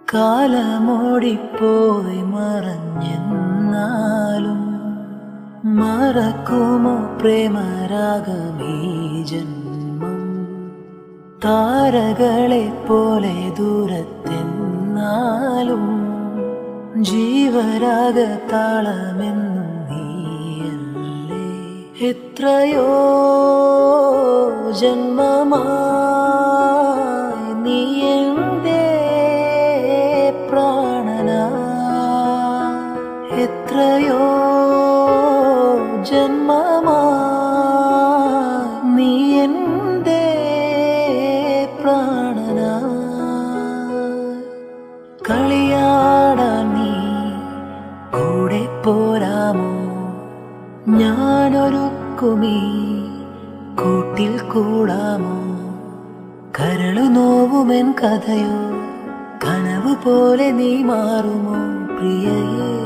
കാലമോടിപ്പോയി മറഞ്ഞെന്നാലും മറക്കുമോ പ്രേമരാഗമീ ജന്മം താരകളെ പോലെ ദൂരത്തെന്നാലും ജീവരാഗ താളമെന്നും നീയല്ലേ എത്രയോ ജന്മമായി നീ എന്റെ പ്രാണനാ എത്രയോ ജന്മമായി നീ എന്റെ പ്രാണനാ കളിയാടാൻ നീ കൂടെ പോരാമോ ഞാനൊരുക്കുമീ കൂട്ടിൽ കൂടാമോ കരളു നോവുമെൻ കഥയോ കനവ് പോലെ നീ മാറുമോ പ്രിയയേ